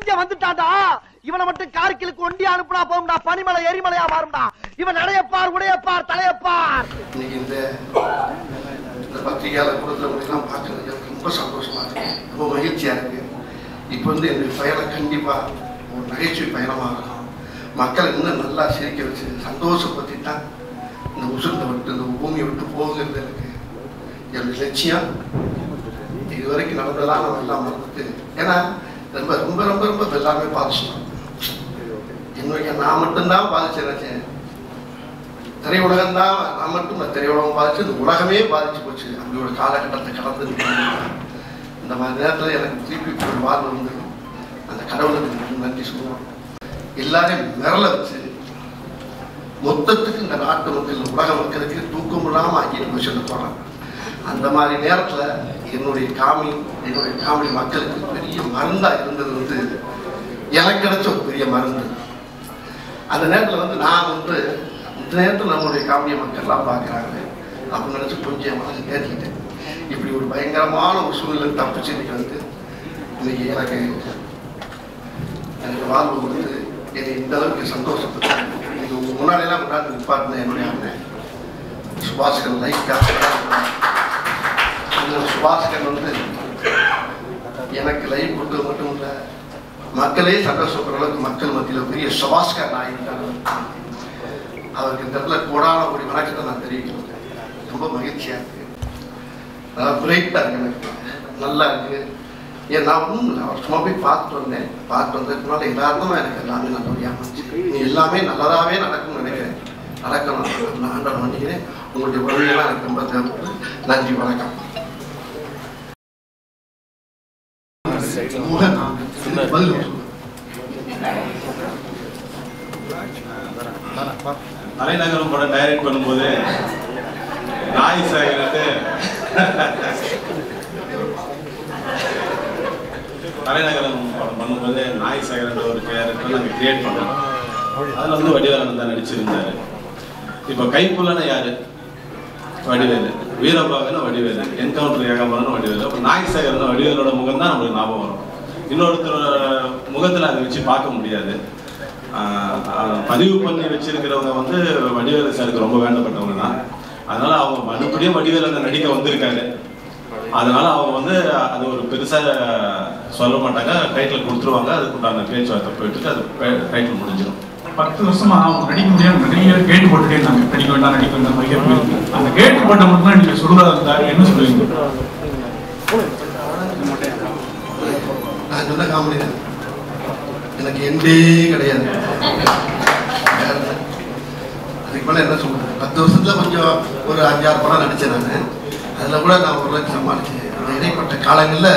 இங்க வந்துட்டான்டா இவனை மட்டும் கார்கிலுக்கு ஒண்டி அனுப்புனா போகும்டா பனிமலை எரிமலையா மாறும்டா இவன் நடையப்பார் உடையப்பார் தலையப்பார் இன்னைக்கு இந்த இந்த பத்திரிகையாளர் கொடுத்தவங்களெல்லாம் பார்க்கறதுக்கு எனக்கு ரொம்ப சந்தோஷமா இருக்கு ரொம்ப மகிழ்ச்சியா இருக்கு இப்போ வந்து என்னுடைய பயணம் கண்டிப்பா ஒரு நகைச்சுவை பயணமாக இருக்கும் மக்களை இன்னும் நல்லா சிரிக்க வச்சு சந்தோஷப்பட்டு தான் இந்த உசுரத்தை விட்டு இந்த பூமியை விட்டு போகிறது எனக்கு என்னுடைய லட்சியம் இது வரைக்கும் நடந்ததெல்லாம் நம்ம எல்லாம் மறந்துட்டு ஏன்னா ரொம்ப ரொம்ப ரொம்ப ரொம்ப எல்லாமே பாதிச்சிட்டோம் என்னுடைய நான் மட்டும்தான் பாதிச்சு நினைச்சேன் திரையுலகம் தான் நான் மட்டும் இல்லை, திரையுலகம் பாதிச்சு இந்த உலகமே பாதிச்சு போச்சு அப்படி ஒரு காலகட்டத்தை கடந்து நிக்கிறேன். இந்த மாதிரி நேரத்தில் எனக்கு திருப்பி ஒரு வாழ்வு வந்து அந்த கடவுளுக்கு நன்றி சொல்லுவோம் எல்லாரையும் மிரள வச்சு மொத்தத்துக்கு இந்த நாட்டு மக்கள் உலக மக்களுக்கு தூக்கம் இல்லாமல் ஆக்கிட்டு போய் சொல்ல போகிறான் அந்த மாதிரி நேரத்தில் என்னுடைய காமெடி என்னுடைய காமெடி மக்களுக்கு பெரிய மருந்தாக இருந்தது வந்து எனக்கு கிடைச்ச ஒரு பெரிய மருந்து அந்த நேரத்தில் வந்து நான் வந்து இந்த நேரத்தில் நம்மளுடைய காமெடி மக்கள்லாம் பார்க்குறாங்க அப்படின்னு நினச்சி கொஞ்சம் மனசு தேர்த்திக்கிட்டேன் இப்படி ஒரு பயங்கரமான ஒரு சூழ்நிலை தப்பிச்சு இன்னைக்கு வந்து இன்னைக்கு எனக்கு எனக்கு வாழ்வு கொடுத்து என்னை இந்த அளவுக்கு சந்தோஷப்பட்டு இன்னைக்கு உங்க முன்னாடியெல்லாம் முன்னாடி நிற்பாட்டின என்னுடைய அண்ணன் சுபாஷ்கர் லைஃப்காக இந்த சுபாஷ்கர் வந்து எனக்கு லைஃப் கொடுத்தது மட்டும் இல்லை மக்களே சந்தோஷப்படுற அளவுக்கு மக்கள் மத்தியில் பெரிய சுபாஷ்கர் நாயகன் அவருக்கு இந்த இடத்துல கோடான ஒரு வணக்கத்தை நான் தெரிவிக்கிறேன் ரொம்ப மகிழ்ச்சியா இருக்கு நல்லா பிரைட்டா இருக்கு எனக்கு நல்லா இருக்கு ஏன் நான் ஒன்றும் இல்லை அவர் சும்மா போய் பார்த்துட்டு வந்தேன் பார்த்துட்டு வந்ததுனால யதார்த்தமா எனக்கு எல்லாமே நல்லபடியாக அமைச்சு நீ எல்லாமே நல்லதாவே நடக்கும்னு நினைக்கிறேன் நடக்கணும் நான் ஆண்டவன் பண்ணிக்கிறேன் உங்களுடைய உதவியெல்லாம் எனக்கு ரொம்ப தேவைப்படுது நன்றி வணக்கம் முகன் பதில் சொல்லுங்க. தலைநகரம் படம் டைரக்ட் பண்ணும்போது நாய் சாகிறது தலைநகரம் படம் பண்ணும்போது நாய் சாகரன்ற ஒரு கேரக்டர் நாங்கள் கிரியேட் பண்ணோம் அதில் வந்து வடிவேலன் தான் நடிச்சிருந்தாரு இப்போ கைப்புள்ளனா யாரு வடிவேலு வீரபாகன வடிவேலு என்கவுண்டர் ஏகாமரன் வடிவேலு அப்போ நாய் சாகரன் வடிவேலோட முகம் தான் நம்மளுக்கு ஞாபகம் வரும் இன்னொருத்தரோட முகத்தில் அதை வச்சு பார்க்க முடியாது ஆஹ் ஆஹ் பதிவு பண்ணி வச்சிருக்கிறவங்க வந்து வடிவேலு சாருக்கு ரொம்ப வேண்டப்பட்டவங்க தான் அதனால அவங்க மறுபடியும் வடிவேலு நடிக்க வந்திருக்காரு அதனால அவங்க வந்து அது ஒரு பெருசா சொல்ல மாட்டாங்க டைட்டில் கொடுத்துருவாங்க அதுக்குண்டான பேச்சுவார்த்தை போயிட்டு அது டைட்டில் முடிஞ்சிடும் பத்து வருஷமா அவங்க நடிக்க முடியாம நிறைய கேட்டு போட்டுட்டே இருந்தாங்க நடிக்க வேண்டாம் நடிக்க வேண்டாம் நிறைய போயிருக்கு அந்த கேட்டு போட்ட மட்டும் தான் நீங்க சொல்றதா இருந்தா என்ன சொல்லுவீங்க நான் சொன்ன காமெடி தான் எனக்கு எண்டே கிடையாது வேற என்ன? அதுக்கு மேலே என்ன சொல்றது பத்து வருஷத்துல கொஞ்சம் ஒரு அஞ்சாறு படம் நடிச்சேன் நான் அதில் கூட நான் ஓரளவுக்கு சமாளிச்சேன் அந்த இடைப்பட்ட காலங்களில்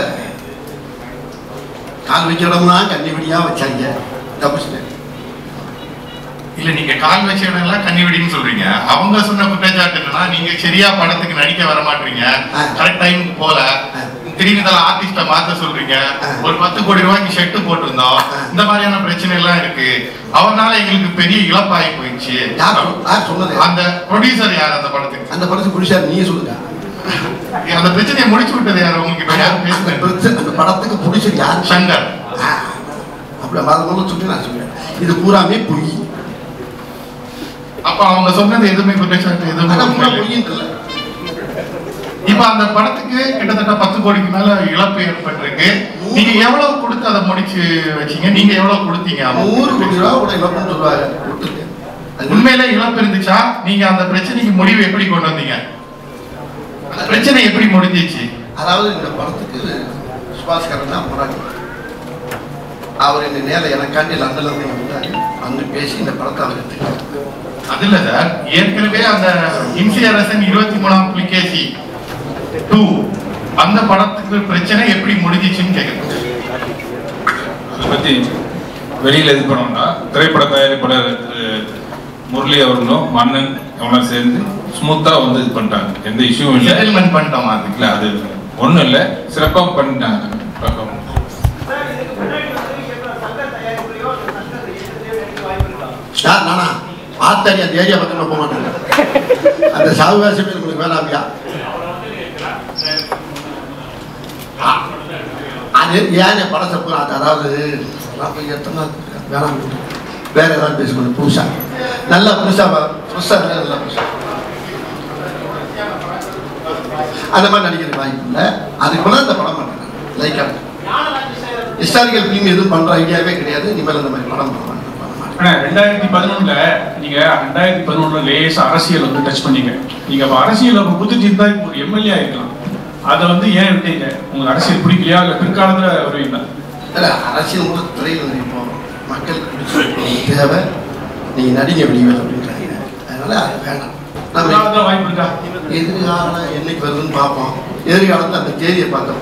கால் வைக்க இடம்னா கன்னிபடியாக வச்சாங்க தப்பிச்சிட்டேன் இல்ல நீங்க கால் வச்ச இடம்லாம் கன்னிவெடின்னு சொல்றீங்க அவங்க சொன்ன குற்றச்சாட்டு என்னன்னா நீங்க சரியா படத்துக்கு நடிக்க வர மாட்டீங்க ஆ. கரெக்ட் டைமுக்கு போல ஆ. திடீர்னு இதெல்லாம் ஆர்டிஸ்ட மாத்த சொல்றீங்க ஆ. ஒரு பத்து கோடி ரூபாய்க்கு ஷெட்டு போட்டிருந்தோம் ஆ. இந்த மாதிரியான பிரச்சனை எல்லாம் இருக்கு அவனால எங்களுக்கு பெரிய இழப்பாகி போயிடுச்சு யார் சொ- யார் சொன்னது அந்த ப்ரொடியூசர் யார் அந்த படத்துக்கு அந்த படத்துக்கு புடிச்சார் நீயே சொல்லுங்க அந்த பிரச்சனையை முடிச்சு விட்டது யார் உங்களுக்கு இப்ப யாரும் அந்த பேசுறேன் பிரச்சனை- அந்த படத்துக்கு பிடிச்சது யார் சங்கர் ஆ. அப்படி அதை முதல்ல சொல்லி நான் சொல்லுவேன் இது பூராமே பொய் அப்ப அவங்க சொன்னது எதுவுமே குற்றச்சாட்டு எதுவுமே அதான் உண்மை பூரா இல்லை. பொய்ன்னு இல்லை இப்ப அந்த படத்துக்கு கிட்டத்தட்ட பத்து கோடிக்கு மேல இழப்பு ஏற்பட்டிருக்கு நீங்க எவ்வளவு கொடுத்து அதை முடிச்சு வச்சீங்க நீங்க எவ்வளவு கொடுத்தீங்க நூறு கோடி ரூபா அவங்க? கூட இழப்புன்னு சொல்லுவாங்க விட்டுருக்கேன். அது உண்மையில இழப்பு இருந்துச்சா நீங்க அந்த பிரச்சனைக்கு முடிவு எப்படி கொண்டு வந்தீங்க அந்த பிரச்சனை எப்படி முடிஞ்சிச்சு அதாவது இந்த படத்துக்கு சுபாஷ்கரன் தான் போராடி அவர் இந்த நேர எனக்காண்டி லண்டன்ல இருந்து வந்தாரு வந்து பேசி இந்த படத்தை அவர் எடுத்துக்கிட்டார் அது இல்ல சார் ஏற்கனவே அந்த இம்சி அரசன் இருபத்தி மூணாம் புலிகேசி டூ அந்த படத்துக்கு பிரச்சனை எப்படி முடிஞ்சிச்சுன்னு கேக்குறேன் அதை பத்தி வெளியில இது பண்ணோம்னா திரைப்பட தயாரிப்பாளர் திரு முரளி அவர்களும் மன்னன் அவங்களும் சேர்ந்து ஸ்மூத்தா வந்து இது பண்ணிட்டாங்க எந்த இஷ்யூவும் இல்லை செட்டில்மெண்ட் பண்ணிட்டோமா அதுக்கு இல்ல அது ஒண்ணும் இல்ல சிறப்பா பண்ணிட்டாங்க யார் நானா ஆத்தாடி அந்த ஏரியா பக்கம் நான் போக மாட்டேன் அந்த சாகுவாசி பேர் உங்களுக்கு வேணாமியா அது ஏன் படம் தப்பு அது அதாவது அதெல்லாம் போய் எத்தனை நாள் இருக்காரு? வேணாம் விட்டுரு. வேற ஏதாவது பேசணும் புதுசா நல்லா புதுசா புதுசா இருந்தா நல்லா புதுசா அந்த மாதிரி நடிக்கிற வாய்ப்பு இல்லை அதுக்கு கூட இந்த படம் பண்ணுறேன் லைக்கா ஹிஸ்டாரிக்கல் ஃபிலிம் எதுவும் பண்ற ஐடியாவே கிடையாது இனிமேல் அந்த மாதிரி படம் பண்ண மாட்டேன் பண்ண மாட்டேன் ஆனா ரெண்டாயிரத்தி பதினொன்னுல நீங்க ரெண்டாயிரத்தி பதினொன்னுல லேசா அரசியல் வந்து டச் பண்ணீங்க நீங்க அப்ப அரசியல் அப்ப புதுச்சிருந்தா இப்போ ஒரு எம்எல்ஏ ஆயிருக்கலாம் அதை வந்து ஏன் விட்டீங்க உங்களுக்கு அரசியல் பிடிக்கலையா இல்ல பிற்காலத்துல வருவீங்களா இல்ல அரசியல் மூலம் திரையில் இப்போ மக்களுக்கு பிடிச்ச ஒரு தேவை நீங்க நடிங்க வெளியே அப்படின்றாங்க அதனால அது வேணாம் நம்ம பிற்காலத்துல வாய்ப்பு இருக்கா எதிர்காலம் என்னைக்கு வருதுன்னு பார்ப்போம் எதிர்காலத்தில் அந்த தேதியை பார்த்தோம்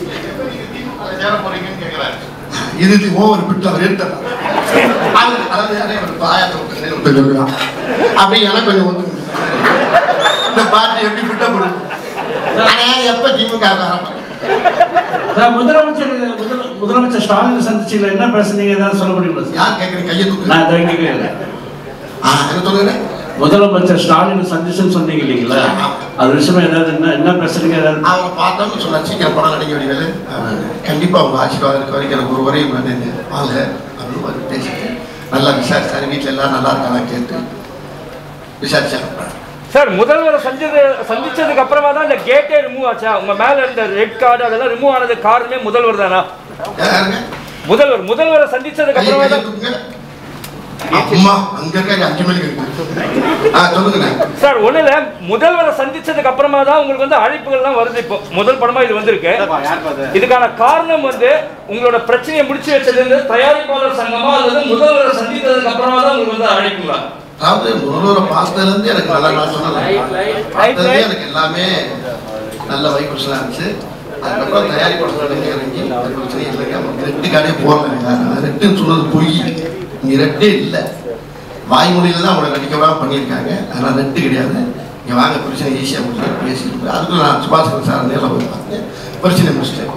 சேர போறீங்கன்னு கேட்கிறாரு இறுதி ஓவர் விட்டு அவர் எடுத்தார் அது- அதாவது யாரே ஒரு பாயத்தை விட்டு விட்டு சொல்லுவான் அப்படி எனக்கு கொஞ்சம் ஒன்று இந்த பார்ட்டி எப்படி விட்ட போடும் ஆனா எப்ப திமுக ஆரம்பம் சார், முதலமைச்சர் முதல- முதலமைச்சர் ஸ்டாலின் சந்திச்சீங்களா என்ன பேசுனீங்க ஏதாவது சொல்ல முடியுமா சார்? யார் கேட்குறீங்க கையை தூக்கு நான் இதை கேட்கல. ஆ என்ன சொல்லுங்க முதலமைச்சர் ஸ்டாலின் சந்திச்சுன்னு சொன்னீங்க இல்லைங்களா அது விஷயமா ஏதாவது என்ன என்ன பேசுறீங்க ஏதாவது அவரை பார்த்தோம்னு சொன்னா சீக்கிரம் படம் நடிக்க முடியாது கண்டிப்பா உங்க ஆசீர்வாதம் இருக்க வரைக்கும் எனக்கு ஒரு வரையும் வேணுங்க வாங்க அப்படின்னு வந்து பேசிட்டு நல்லா விசாரிச்சாரு வீட்டில் எல்லாம் நல்லா இருக்காங்க கேட்டு விசாரிச்சாங்க சார் முதல்வரை சந்திச்சது சந்திச்சதுக்கு அப்புறமா தான் இந்த கேட்டே ரிமூவ் ஆச்சா உங்க மேல இருந்த ரெட் கார்டு அதெல்லாம் ரிமூவ் ஆனது காரணமே முதல்வர் தானா யாருங்க முதல்வர் முதல்வரை சந்திச்சதுக்கு கையை அப்புறமா கையை தான் தூக்குங்க அம்மா அங்க இருக்க அஞ்சு மணிக்கு இருக்கு ஆ சொல்லுங்கண்ணே சார் ஒண்ணு இல்ல முதல்வரை சந்திச்சதுக்கு அப்புறமா தான் உங்களுக்கு வந்து அழைப்புகள்லாம் வருது இப்போ முதல் படமா இது வந்திருக்கு இதுக்கான காரணம் வந்து உங்களோட பிரச்சனையை முடிச்சு வச்சது வந்து தயாரிப்பாளர் சங்கமா அல்லது முதல்வரை சந்தித்ததுக்கு அப்புறமா தான் உங்களுக்கு வந்து அழைப்புங்களா அதாவது முதல்வரை பார்த்ததுல இருந்து எனக்கு நல்லா நான் சொன்னேன் பார்த்ததுல எனக்கு எல்லாமே நல்ல வைப்ரேஷனாக இருந்துச்சு அதுக்கப்புறம் தயாரிப்பாளர் இறங்கி இறங்கி அது பிரச்சனை இல்லைங்க அவங்க ரெட்டு கார்டே போடலைங்க ரெட்டுன்னு சொன்னது பொய் இங்கே ரெட்டே இல்லை வாய்மொழியில தான் அவங்களை நடிக்க விடாம பண்ணியிருக்காங்க அதனால் ரெட்டு கிடையாது இங்கே வாங்க பிரச்சனை ஈஸியாக முடிச்சு பேசிட்டு அதுக்குள்ள நான் சுபாஷ் சார் நேரில் போய் பார்த்தேன் பிரச்சனை முடிச்சிட்டேன்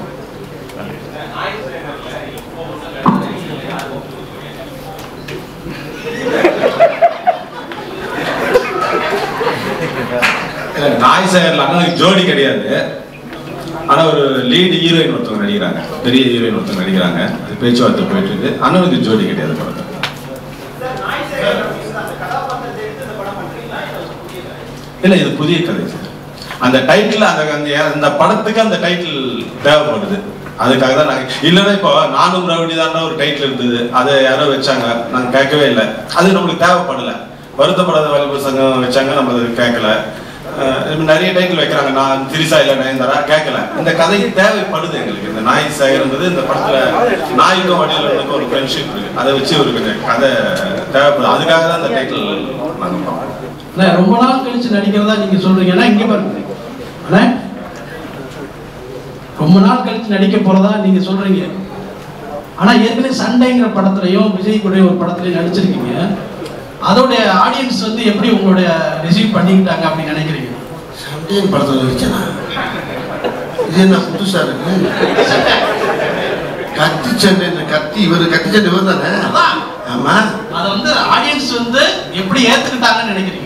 நாய் சேகர்ல அண்ணனுக்கு ஜோடி கிடையாது ஆனா ஒரு லீடு ஹீரோயின் ஒருத்தவங்க நடிக்கிறாங்க பெரிய ஹீரோயின் ஒருத்தவங்க நடிக்கிறாங்க அது பேச்சுவார்த்தை போயிட்டு இருக்கு அண்ணனுக்கு ஜோடி கிடையாது படத்துல இல்ல இது புதிய கதை சார் அந்த டைட்டில் அந்த அந்த அந்த படத்துக்கு அந்த டைட்டில் தேவைப்படுது அதுக்காக தான் நாங்க இல்லைன்னா இப்போ நானும் ரவுடி தான் ஒரு டைட்டில் இருந்தது அதை யாரோ வச்சாங்க நாங்க கேட்கவே இல்லை அது நம்மளுக்கு தேவைப்படல வருத்தப்படாத வாலிபர் சங்கம் வச்சாங்க நம்ம அதை கேட்கல அஹ் இப்ப நிறைய டைட்டில் வைக்கிறாங்க நான் திரிசா இல்ல நயன்தாரா கேட்கல இந்த கதை தேவைப்படுது எங்களுக்கு இந்த நாய் சேகர்ன்றது இந்த படத்துல நாய்க்கும் வடிவலுக்கும் ஒரு ஃப்ரெண்ட்ஷிப் இருக்கு அதை வச்சு ஒரு கொஞ்சம் கதை தேவைப்படுது அதுக்காக தான் இந்த டைட்டில் நாங்க பார்ப்போம் அண்ணா, ரொம்ப நாள் கழிச்சு நடிக்கிறதா நீங்க சொல்றீங்க ஏன்னா இங்க பாருங்க அண்ணா, ரொம்ப நாள் கழிச்சு நடிக்க போறதா நீங்க சொல்றீங்க ஆனா ஏற்கனவே சண்டைங்கிற படத்துலயும் விஜய் கூட ஒரு படத்துலயும் நடிச்சிருக்கீங்க அதோடைய ஆடியன்ஸ் வந்து எப்படி உங்களுடைய ரிசீவ் பண்ணிக்கிட்டாங்க அப்படின்னு நினைக்கிறீங்க சண்டையின் படத்தில் வச்சேனா இது என்ன புதுசா இருக்கு கத்தி சண்டை இந்த கத்தி இவர் கத்தி சண்டை இவர் தானே அதான். ஆமா அதை வந்து ஆடியன்ஸ் வந்து எப்படி ஏத்துக்கிட்டாங்கன்னு நினைக்கிறீங்க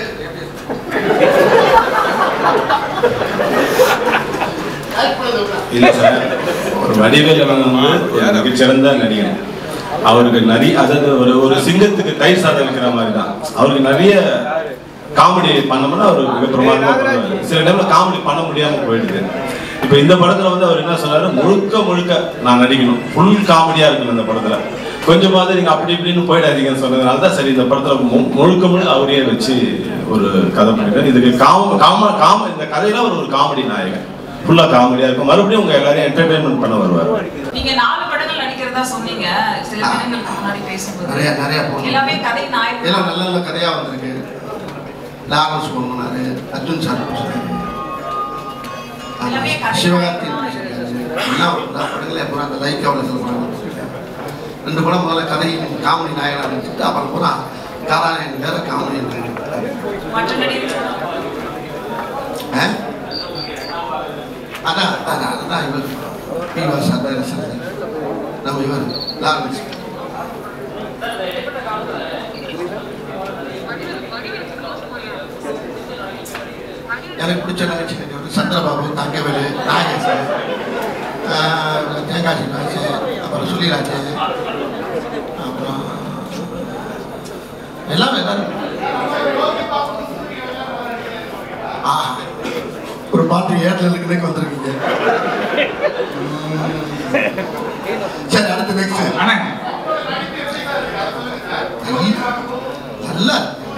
இல்ல சார் ஒரு வடிவேல் வந்து ஒரு மிகச்சிறந்த நடிகர் அவருக்கு நிறைய அதாவது ஒரு ஒரு சிங்கத்துக்கு தயிர் சாதம் வைக்கிற மாதிரி தான் அவருக்கு நிறைய காமெடி பண்ணோம்னா அவர் மிக பிரமாதமா பண்ணுவாரு சில டைம்ல காமெடி பண்ண முடியாம போயிடுது இப்ப இந்த படத்துல வந்து அவர் என்ன சொன்னாரு முழுக்க முழுக்க நான் நடிக்கணும் ஃபுல் காமெடியா இருக்கணும் இந்த படத்துல கொஞ்சமாவது நீங்க அப்படி இப்படின்னு போயிடாதீங்கன்னு சொன்னதுனால தான் சரி இந்த படத்துல மு- முழுக்க முழுக்க அவரையே வச்சு ஒரு கதை பண்ணிருக்காரு இதுக்கு காம காம காம இந்த கதையில அவர் ஒரு காமெடி நாயகன் ஃபுல்லா காமெடியா இருக்கும் மறுபடியும் உங்க எல்லாரையும் என்டர்டைன்மெண்ட் பண்ண வருவார் நீங்க நாலு படங்கள் நடிக்கிறதா சொன்னீங்க சில தினங்களுக்கு முன்னாடி பேசும்போது நிறைய நிறைய போகணும் எல்லாமே கதை நாயகம் எல்லாம் நல்ல நல்ல கதையா வந்திருக்கு லாரன்ஸ் பண்ணாரு அர்ஜுன் சார் பேசுறாரு எல்லாமே கதை சிவகார்த்தி நாயகமா எல்லாம் எல்லா படங்களையும் பூரா அந்த லைக்காவில் சில படம் வந்திருக்கு. ரெண்டு படம் முதல்ல கதை காமெடி நாயகனா நடிச்சுட்டு அப்புறம் பூரா கதாநாயகன் வேற காமெடி மற்ற நடிகர்கள் ஆ? அதான் அதான் அதுதான் இவர் பி வாசா பேரரசர் நம்ம இவர் லாரன்ஸ் எனக்கு பிடிச்ச நிகழ்ச்சி வந்து சந்திரபாபு தங்கவேலு நாகேசன் ஆஹ், தேங்காய் சீனிவாசன் அப்புறம் அப்புறம் சொல்லிடுறாங்க அப்புறம் எல்லாம் எல்லாரும் ஆ, ஒரு பாட்டு ஏர்டெலுக்கு வந்திருக்கீங்க உம். சரி அடுத்து நெக்ஸ்ட் ஆனா நல்லா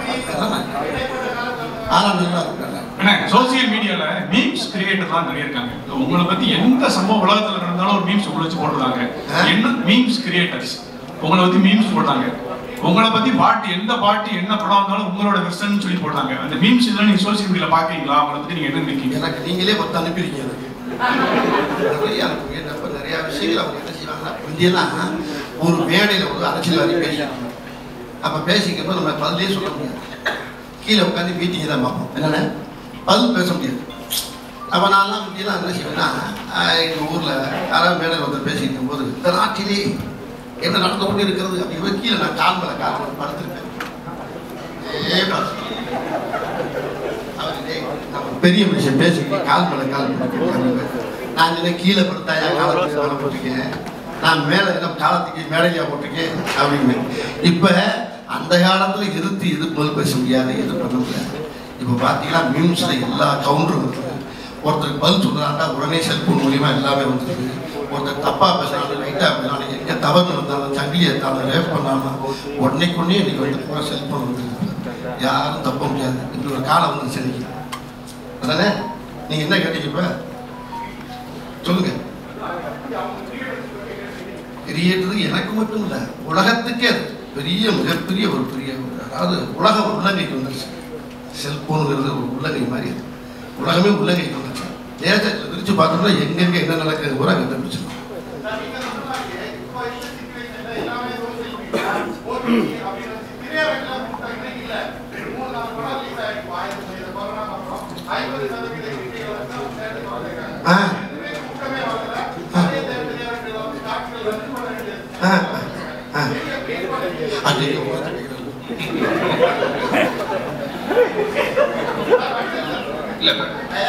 ஆனா நல்லா இருக்கு அண்ணா சோசியல் மீடியால மீம்ஸ் கிரியேட்டர் தான் நிறைய இருக்காங்க உங்களை பத்தி எந்த சம்பவம் உலகத்துல நடந்தாலும் ஒரு மீம்ஸ் உங்களை வச்சு போடுறாங்க என்ன மீம்ஸ் கிரியேட்டர்ஸ் உங்களை பத்தி மீம்ஸ் போடுறாங்க உங்களை பத்தி பாட்டு எந்த பாட்டு என்ன படம் இருந்தாலும் உங்களோட வெர்ஷன் சொல்லி போடுறாங்க அந்த மீம்ஸ் இதெல்லாம் நீங்க சோசியல் மீடியால பாக்குறீங்களா அவங்கள பத்தி நீங்க என்ன நினைக்கிறீங்க எனக்கு நீங்களே பத்து அனுப்பிடுங்க எனக்கு நிறைய அனுப்புங்க அப்ப நிறைய விஷயங்கள் அவங்க என்ன செய்வாங்கன்னா முந்தியெல்லாம் ஒரு மேடையில் ஒரு அரசியல்வாதி பேசிக்கணும் அப்ப பேசிக்கிறப்ப நம்ம பதிலே சொல்ல முடியாது கீழே உட்காந்து மீட்டிங் தான் பார்ப்போம் என்னென்ன பதில் பேச முடியாது அப்போ நான்லாம் முந்தியெல்லாம் என்ன செய்வேன்னா ஆஹ் எங்க ஊர்ல யாராவது மேடையில் வந்து பேசிட்டு இருக்கும்போது இந்த நாட்டிலே என்ன நடந்து கொண்டு இருக்கிறது அப்படிங்கிற கீழே நான் கால் மேல கால் மேல படுத்திருக்கேன் ஏ பார்த்து அவர்களே, நம்ம பெரிய மனுஷன் பேசிட்டு கால் மேல கால் போட்டுருக்கேன் நான் என்ன கீழே படுத்தா என் காலத்துக்கு மேல போட்டிருக்கேன் நான் மேல என்ன காலத்துக்கு மேடையா போட்டிருக்கேன் அப்படின்னு இப்ப அந்த காலத்துல எதிர்த்து எது முதல் பேச முடியாது எது பண்ண முடியாது இப்ப பாத்தீங்கன்னா மீம்ஸ்ல எல்லா கவுண்டரும் இருக்குது ஒருத்தருக்கு பதில் சொல்றாண்டா உடனே செல்போன் மூலியமா எல்லாமே வந்துருக்கு ஒருத்தர் தப்பா பேசுறாங்க ரைட்டா பேசுறாங்க எங்க தவறு வந்தாலும் சங்கிலி எடுத்தாலும் ரேப் பண்ணாம உடனே கொண்டே இன்னைக்கு வந்து பூரா செல்போன் வந்துருக்கு யாரும் தப்ப முடியாது இப்படி ஒரு காலம் வந்து சென்னைக்கு அதானே நீங்க என்ன கேட்டீங்க இப்ப சொல்லுங்க கிரியேட்டர் எனக்கு மட்டும் இல்ல உலகத்துக்கே அது பெரிய மிகப்பெரிய ஒரு பெரிய ஒரு- அதாவது உலகம் உள்ளங்கைக்கு வந்துருச்சு செல்போனுங்கிறது ஒரு உள்ளங்கை மாதிரி அது உலகமே உள்ளங்கைக்கு வந்துருச்சு தேசத்தில் விரிச்சு பார்த்தோம்னா எங்கெங்க என்ன நடக்குது கூட கண்டுபிடிச்சிருக்கோம் ஆ ஆ ஆ அது இல்ல இப்ப-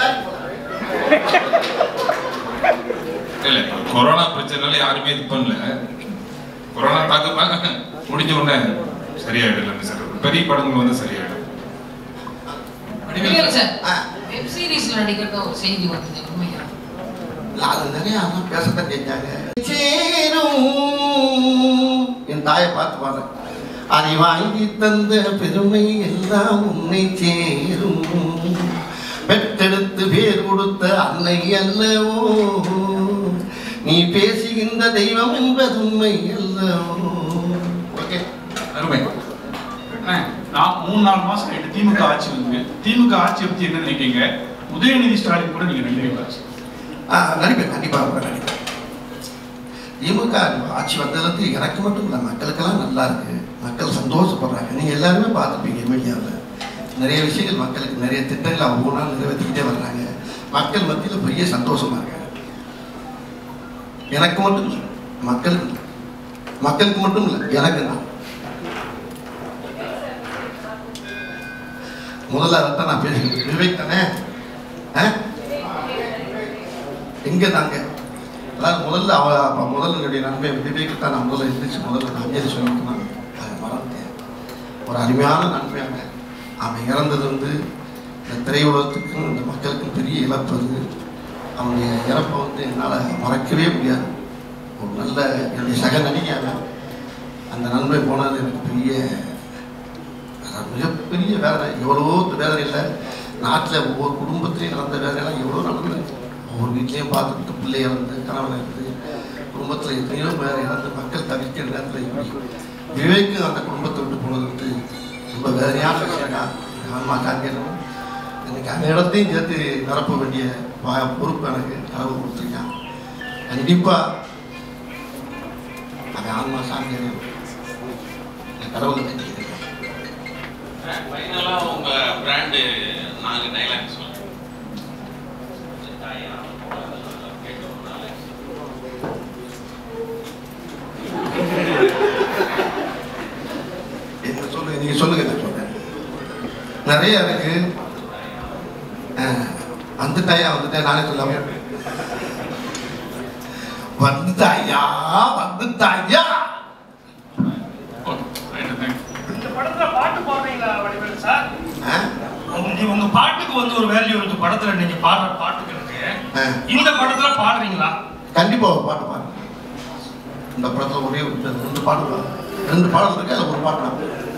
இல்ல இப்ப கொரோனா பிரச்சனைனால யாருமே இது பண்ணல கொரோனா தாக்க முடிஞ்ச உடனே சரியாயிடல சார் பெரிய படங்கள் வந்து சரியாயிடும் வடிவேலு சார் வெப் சீரிஸ்ல நடிக்கிறதா ஒரு செய்தி வந்தது உண்மையா இல்ல, அது நிறைய அதான் பேசத்தான் செஞ்சாங்க சேரும் என் தாயை பார்த்து பாரு அதை வாங்கி தந்த பெருமை எல்லாம் உன்னை சேரும் பெற்றெடுத்து பேர் கொடுத்த அன்னை அல்லவோ நீ பேசுகின்ற தெய்வம் என்பது உண்மை அல்லவோ ஓகே அருமை அண்ணா, நான் மூணு நாலு மாசம் ஆயிட்டு திமுக ஆட்சி வந்து திமுக ஆட்சியை பத்தி என்ன நினைக்கிறீங்க உதயநிதி ஸ்டாலின் கூட நீங்க நடிக்கிறீங்களா ஆ நடிப்பேன் கண்டிப்பாக கூட நடிப்பேன் திமுக ஆட்சி வந்ததுலேருந்து எனக்கு மட்டும் இல்லை மக்களுக்கெல்லாம் நல்லா இருக்கு மக்கள் சந்தோஷப்படுறாங்க நீங்கள் எல்லாருமே பார்த்துருப்பீங்க மீடியாவில் நிறைய விஷயங்கள் மக்களுக்கு நிறைய திட்டங்கள் அவங்க ஒவ்வொரு நாள் நிறைவேற்றிக்கிட்டே வர்றாங்க மக்கள் மத்தியில் பெரிய சந்தோஷமா இருக்காங்க எனக்கு மட்டும் இல்லை மக்களுக்கு இல்லை. மக்களுக்கு மட்டும் இல்லை எனக்கு தான் முதல்ல அதைத்தான் நான் பேசுகிறேன் விவேக் தானே ஆ எங்க தாங்க அதாவது முதல்ல அவ அவ முதல்ல என்னுடைய நன்மை விவேக்கு தான் நான் முதல்ல இருந்துச்சு முதல்ல நான் அஞ்சலி சொல்லிட்டு நான் அதை மறந்துட்டேன் ஒரு அருமையான நன்மையாக அவன் இறந்தது வந்து இந்த திரையுலகத்துக்கும் இந்த மக்களுக்கும் பெரிய இழப்பு அது அவனுடைய இறப்பை வந்து என்னால் மறக்கவே முடியாது ஒரு நல்ல என்னுடைய சக நடிகை அவன் அந்த நன்மை போனது எனக்கு பெரிய அதான் மிகப்பெரிய வேதனை எவ்வளவோ வேதனை இல்லை நாட்டில் ஒவ்வொரு குடும்பத்திலையும் நடந்த வேதனைலாம் எவ்வளோ நடந்தது ஒவ்வொரு வீட்லேயும் பார்த்துட்டு பிள்ளை இறந்து கணவன் இறந்து குடும்பத்தில் எத்தனையோ பேர் இறந்து மக்கள் தவிர்க்கிற நேரத்தில் இப்படி விவேக்கு அந்த குடும்பத்தை விட்டு போனது வந்து ரொம்ப வேதனையான விஷயம் ஆன்மா காங்கேயனும் எனக்கு அந்த இடத்தையும் சேர்த்து நிரப்ப வேண்டிய வா- பொறுப்பு எனக்கு கடவுள் கொடுத்துருக்கான் கண்டிப்பாக அவன் ஆன்மா சாங்கியம் கடவுளை வேண்டியிருக்கேன் ஃபைனலா உங்க பிராண்டு நாலு டைலாக் சொல்லுங்க என்ன சொல்லுங்க நீங்க சொல்லுங்க நான் சொல்றேன் நிறைய இருக்கு அஹ், வந்துட்டாயா வந்துட்டேன் நானே சொல்லாம வந்துட்டாயா வந்துட்டாயா இந்த படத்துல பாட்டு பாடுறீங்களா வடிவேலு சார் ஆ? உங்க உங்க பாட்டுக்கு வந்து ஒரு வேல்யூ இருக்கு படத்துல நீங்க பாடுற பாட்டுக்கு இருக்கு ஆ. இந்த படத்துல பாடுறீங்களா கண்டிப்பா ஒரு பாட்டு பாடு இந்த படத்துல ஒரே ஒரு ரெண்டு பாட்டு பாடு ரெண்டு பாடல் இருக்கு அதுல ஒரு பாட்டு பாடு